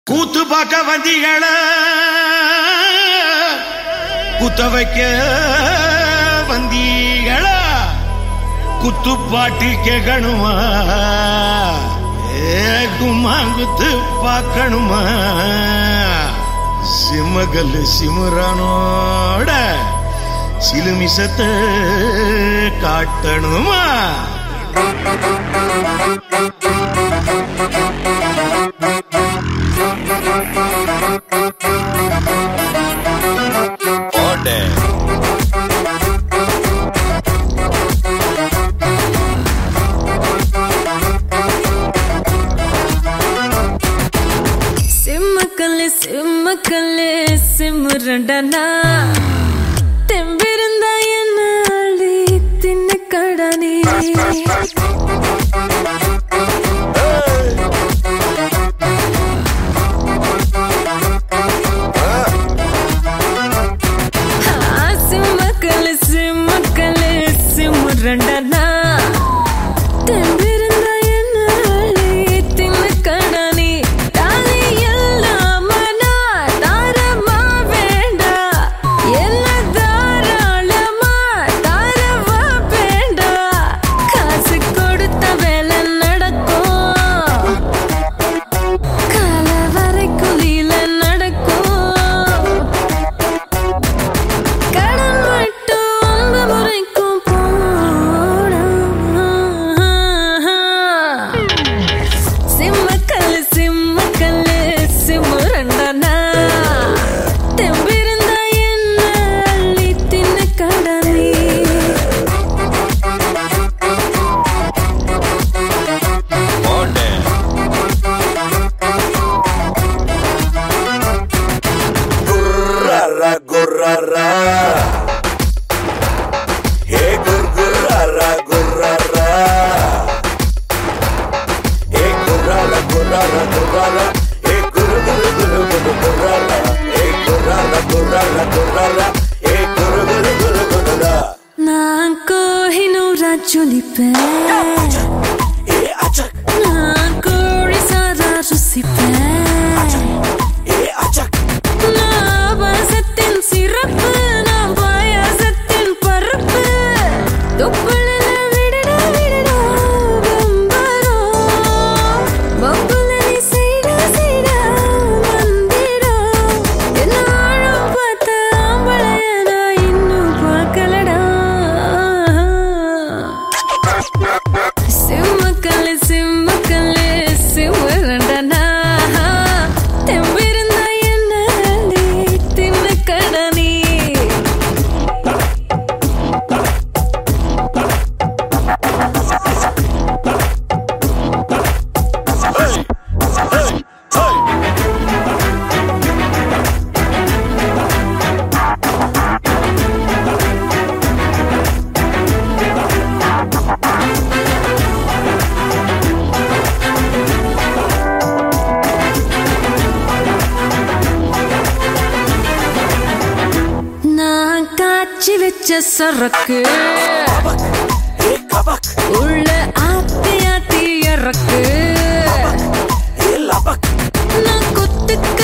கூத்து பார்க்க வந்தீங்கள குத்த வைக்க வந்தீங்களா குத்து பாட்டு கேட்கணுமா ஏ கும்மாங்குத்து பார்க்கணுமா சிம்மகல்லு சிமுரானோட சிலுமிசத்தை காட்டணுமா போட்டே சிம்மக்கல்லு சிம்மக்கல்லு சிம்முரண்டனா தெம்பிருந்த என்ன அள்ளி தின்ன கடனே சிம்மக்கல்லு சிம்மக்கல்லு சிம்முரண்டனா தெம்பிருந்த என்ன அள்ளி தின்ன கடனே தாலி இல்லாம நான் தாரமா வேண்டா என்ன தாராளமா தாரவா வேண்டா காசு கொடுத்த வேலை நடக்கும் கால வரைக்கும் லீல நடக்கும் கடன் மட்டும் அன்பு முறைக்கும் போடா சிம்மக்கல்லு சிம்மக்கல்லு சிம்முரண்டனா தெம்பிருந்த என்ன அள்ளி தின்ன கடனே போட்டே Gurrara, gurrara. Hey, gur, gurrara, gurrara. Hey, gurrara, gurrara, gurrara. Hey, guru, guru, guru, guru, gurrara. Hey, gurrara, gurrara, gurrara. Hey, guru, guru, guru, gurrara. நான் கோஹினூரா ஜொலிப்பேன் Hey, achak, நான் கோழி சாரா ருசிப்பேன் hey, achak. நான் பாசத்தின் சிறப்பு நான் பாயாசத்தின் பருப்பு தொப்புளில விடடா விடடா வெம்பரோ பப்புல நீ செய்டா செய்டா வந்திடா என்ன ஆழம் பார்த்த ஆம்பளைய நான் இன்னும் பார்க்கலடா சிம்மக்கல்லு சிம்மக்கல்லு சிம்மரண்டனா தெம்பிருந்த என்ன அள்ளி தின்ன கடனே நான் காய்ச்சி வச்ச சரக்கு Hey, kabak, உள்ள ஆத்தி ஆத்தி இறக்கு hey, labak. நான் குத்து